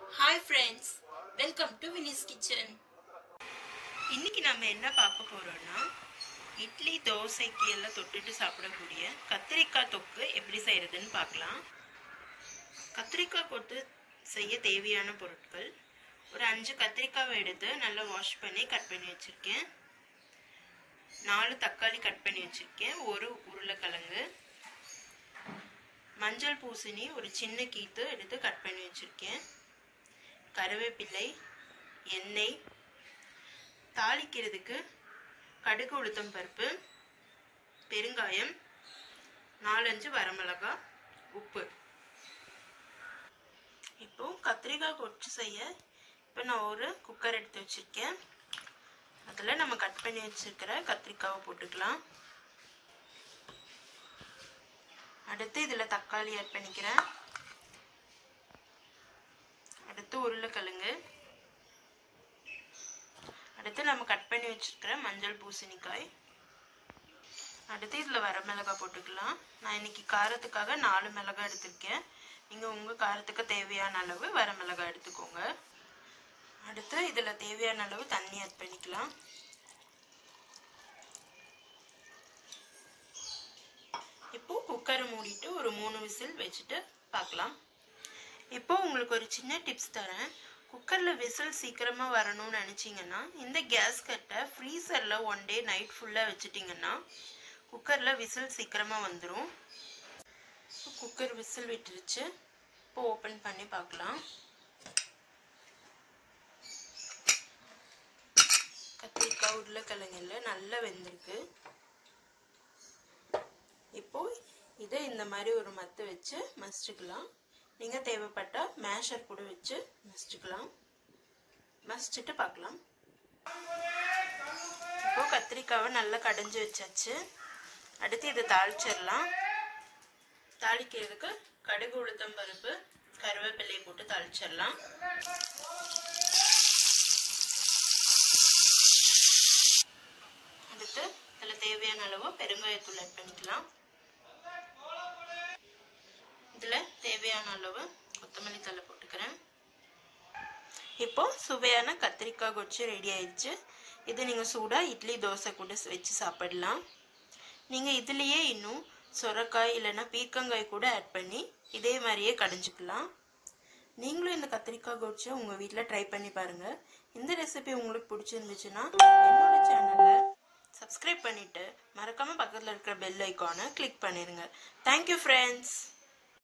hi friends welcome to Vini's kitchen இன்னைக்கு நம்ம என்ன பார்க்க போறோம்னா இட்லி தோசைக்கு எல்லாம் தொட்டுட்டு சாப்பிடக்கூடிய கத்திரிக்காய் தொக்கு எப்படி செய்யறதுன்னு பார்க்கலாம் கத்திரிக்காய் கொத்து செய்ய தேவையான பொருட்கள் ஒரு அஞ்சு கத்திரிக்காவை எடுத்து நல்லா வாஷ் பண்ணி கட் பண்ணி வச்சிருக்கேன் நாலு தக்காளி கட் பண்ணி வச்சிருக்கேன் ஒரு உருளைக்கிழங்கு மஞ்சள் பூசணி ஒரு சின்ன கீத்து எடுத்து கட் பண்ணி வச்சிருக்கேன் கருவேப்பிலை எண்ணெய் தாளிக்கிறதுக்கு கடுகு உளுத்தம் பருப்பு பெருங்காயம் நாலஞ்சு வரமிளகா உப்பு இப்போ கத்திரிக்காய் கொச்சு செய்ய இப்போ நான் ஒரு குக்கர் எடுத்து வச்சிருக்கேன் அதில் நம்ம கட் பண்ணி வச்சிருக்கிற கத்திரிக்காவை போட்டுக்கலாம் அடுத்து இதில் தக்காளி ஆட் பண்ணிக்கிறேன் அடுத்து உருளைக்கிழங்கு அடுத்து நம்ம கட் பண்ணி வச்சிருக்கிற மஞ்சள் பூசணிக்காய் அடுத்து இதில் வர மிளகாய் போட்டுக்கலாம் நான் இன்னைக்கு காரத்துக்காக நாலு மிளகாய் எடுத்திருக்கேன் நீங்கள் உங்கள் காரத்துக்கு தேவையான அளவு வர மிளகாய் எடுத்துக்கோங்க அடுத்து இதில் தேவையான அளவு தண்ணி ஆட் பண்ணிக்கலாம் இப்போ குக்கரை மூடிட்டு ஒரு மூணு விசில் வச்சுட்டு பார்க்கலாம் இப்போ உங்களுக்கு ஒரு சின்ன டிப்ஸ் தரேன் குக்கரில் விசில் சீக்கிரமாக வரணும்னு நினச்சிங்கன்னா இந்த கேஸ் கட்டை ஃப்ரீசரில் ஒன் டே நைட் ஃபுல்லாக வச்சுட்டிங்கன்னா குக்கரில் விசில் சீக்கிரமாக வந்துடும் குக்கர் விசில் விட்டுருச்சு இப்போ ஓப்பன் பண்ணி பார்க்கலாம் கத்திரிக்காய் உருளைக்கிழங்குல நல்லா வெந்திருக்கு இப்போ இதை இந்த மாதிரி ஒரு மத்து வச்சு மசிச்சுக்கலாம் நீங்கள் தேவைப்பட்டால் மேஷர் கூட வச்சு மசிச்சுக்கலாம் மசிச்சுட்டு பார்க்கலாம் இப்போ கத்திரிக்காவை நல்லா கடைஞ்சி வச்சாச்சு அடுத்து இதை தாளிச்சிடலாம் தாளிக்கிறதுக்கு கடுகு உளுத்தம் பருப்பு கருவேப்பிலையை போட்டு தாளிச்சிடலாம் அடுத்து இதில் தேவையான அளவு பெருங்காயத்தூள் ஆட் பண்ணிக்கலாம் இதில் தேவையான அளவு கொத்தமல்லி தலை போட்டுக்கிறேன் இப்போ சுவையான கத்திரிக்காய் கொச்சு ரெடி ஆயிடுச்சு இது நீங்கள் சூடாக இட்லி தோசை கூட வச்சு சாப்பிடலாம் நீங்கள் இதுலேயே இன்னும் சொரக்காய் இல்லைன்னா பீர்க்கங்காய் கூட ஆட் பண்ணி இதே மாதிரியே கடைஞ்சிக்கலாம் நீங்களும் இந்த கத்திரிக்காய் கொச்சு உங்கள் வீட்டில் ட்ரை பண்ணி பாருங்கள் இந்த ரெசிபி உங்களுக்கு பிடிச்சிருந்துச்சுன்னா என்னோட சேனலை சப்ஸ்கிரைப் பண்ணிவிட்டு மறக்காமல் பக்கத்தில் இருக்கிற பெல் ஐக்கானை கிளிக் பண்ணிடுங்க தேங்க்யூ ஃப்ரெண்ட்ஸ்